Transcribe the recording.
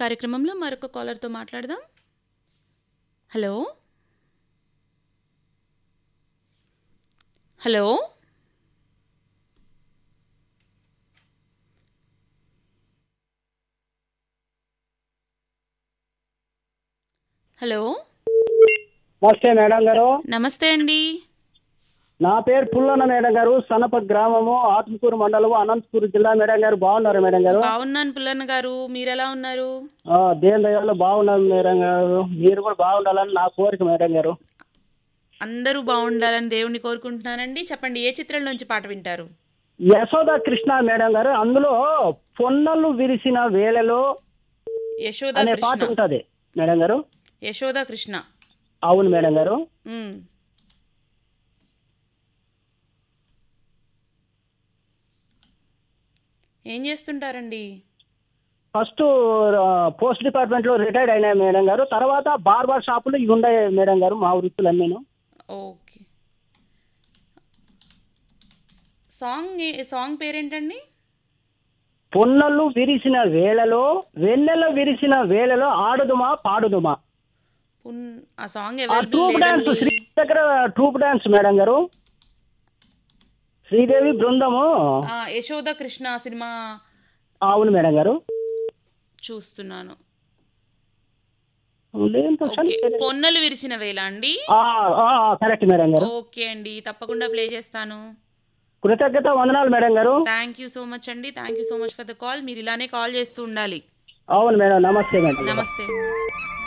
కార్యక్రమంలో మరొక కాలర్తో మాట్లాడదాం హలో హలో హలో నమస్తే మేడం గారు నమస్తే అండి నా పేరు పుల్లన్న మేడం గారు సనప గ్రామము ఆత్మకూరు మండలము అనంతపూర్ జిల్లా మేడం గారు బాగున్నారు మేడం గారు బాగున్నాను పుల్లన్న గారు మీరెలా ఉన్నారు ఆ, దేవుని దయవల్ల బాగున్నారు మేడం గారు మీరు కూడా బాగుండాలని నా కోరిక మేడం గారు అందరూ బాగుండాలని దేవుణ్ణి కోరుకుంటున్నానండి చెప్పండి ఏ చిత్రంలోంచి పాట వింటారు యశోద కృష్ణ మేడం గారు అందులో పొన్నలు విరిసిన వేళలో యశోద అనే పాట కృష్ణ ఉంటది మేడం గారు యశోద కృష్ణ అవును మేడం గారు ఉమ్. ఏం చేస్తుంటారండి ఫస్ట్ పోస్ట్ డిపార్ట్మెంట్ లో రిటైర్డ్ అయినా మేడం గారు తర్వాత బార్బర్ షాపులు ఇవి ఉన్నాయి మేడం గారు మా వృత్తులన్నీను ఓకే సాంగ్ ఏ- సాంగ్ పేరేంటండి పొన్నలు విరిసిన వేళలో వెన్నెల విరిసిన వేళలో ఆడుదుమా పాడుదుమా పున్ ఆ సాంగ్ ఆ అవైలబుల్ ట్రూప్ డాన్స్ లేదండి శ్రీ దగ్గర ట్రూప్ డాన్స్ మేడం గారు శ్రీదేవి బృందము ఆ, యశోద కృష్ణ సినిమా అవును మేడం గారు చూస్తున్నాను లేదంటే ఓకే పొన్నలు విరిసిన వేళ అండి కరెక్ట్ మేడం గారు ఓకే అండి తప్పకుండా ప్లే చేస్తాను కృతజ్ఞత వందనాలు మేడం గారు థ్యాంక్ యూ సో మచ్ అండి thank you so much for the call మీరు ఇలానే కాల్ చేస్తూ ఉండాలి అవును మేడం నమస్తే మేడం నమస్తే